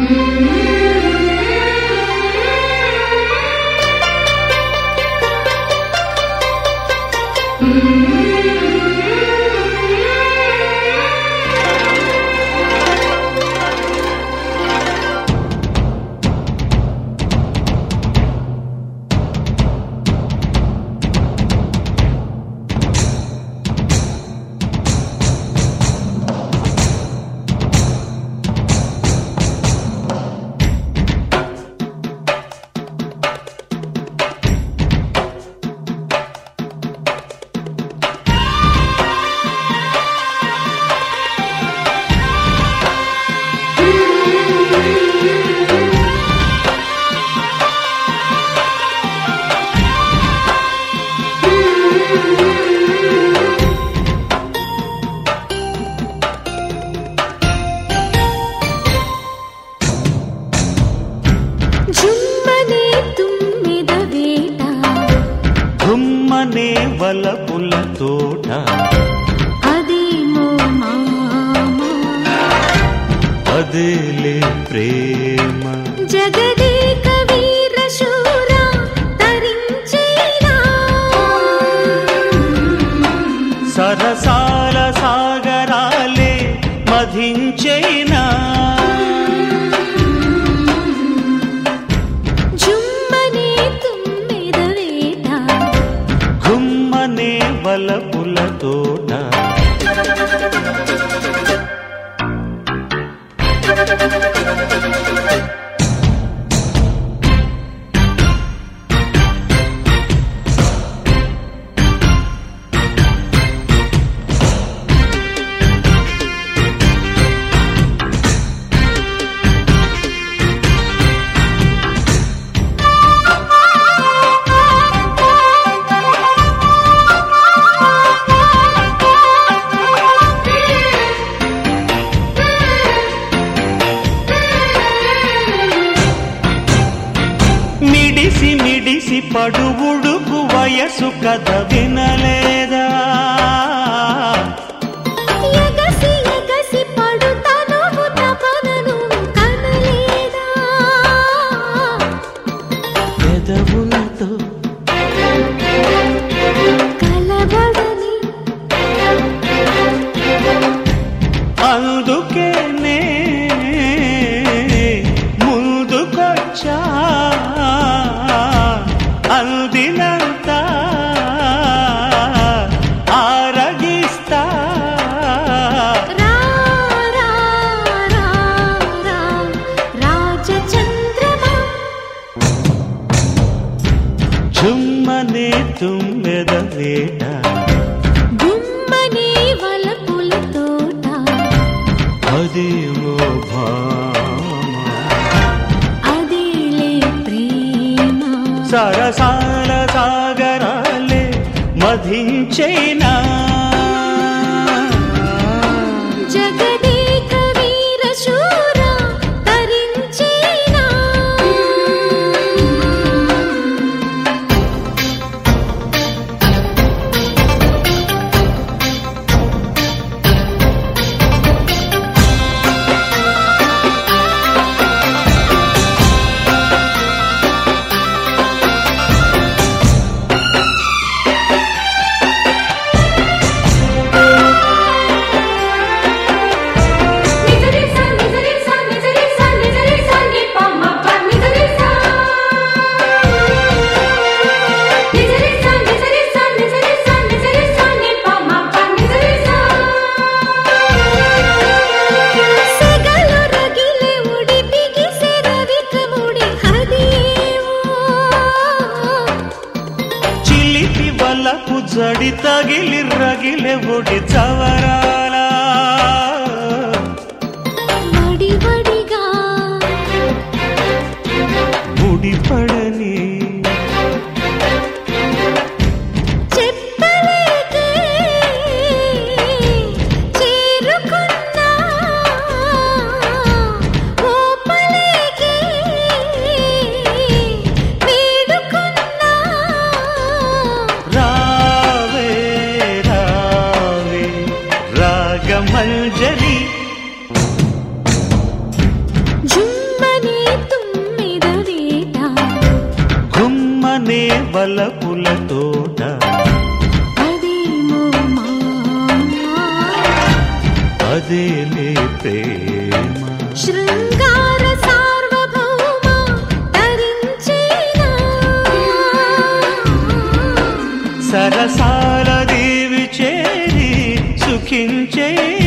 జుమ్మనే తుమ్మిద వేట గుమ్మనే వలపుల తోట అదేమో మామ అదేలే ప్రేమ జగదేక వీర శూర తరించేనా సరసాల సాగరాలే మధించైనా జుమ్మనే తుమ్మిద వేట గుమ్మనే వలపుల తోట మిడిసి మిడిసి పడువుడుకు వయసు కథ వినలేదా ఎగసి ఎగసి పడుతాను తపనను కనలేదా పెదవులతో కలబడని అందుకేనే ముందుకొచ్చా అందినంత ఆరగిస్తా రా రా రా రా రాజచంద్రమా చుమ్మనే తుమ్మెద వేట గుమ్మనే వలపుల తోట అదేమో భామ అదేలే ప్రేమ సరసాల సాగరాలే మధించైనా జగదేక వీర శూర తరించేనా నిజరిసా నిజరిసా నిజరిసా నిజరిసా నిపమప నిజరిసా నిజరిసా నిజరిసా నిజరిసా నిజరిసా నిపమప నిజరిసా సెగలు రగిలే ఉడిపిగి సెరవికముడి హదేవో చిలిపి వలపు జడి తగిలి రగిలె ఒడి చవరాల వడివడిగా ముడిపడని చెప్పలేకే చేరుకున్నా ఓపలేకే వేడుకున్నా రావే రావే రా వలపుల తోట అదేమో మాయా అదేలే ప్రేమ శృంగార సార్వభౌమ తరించేనా సరసాల దేవి చేరి సుఖించే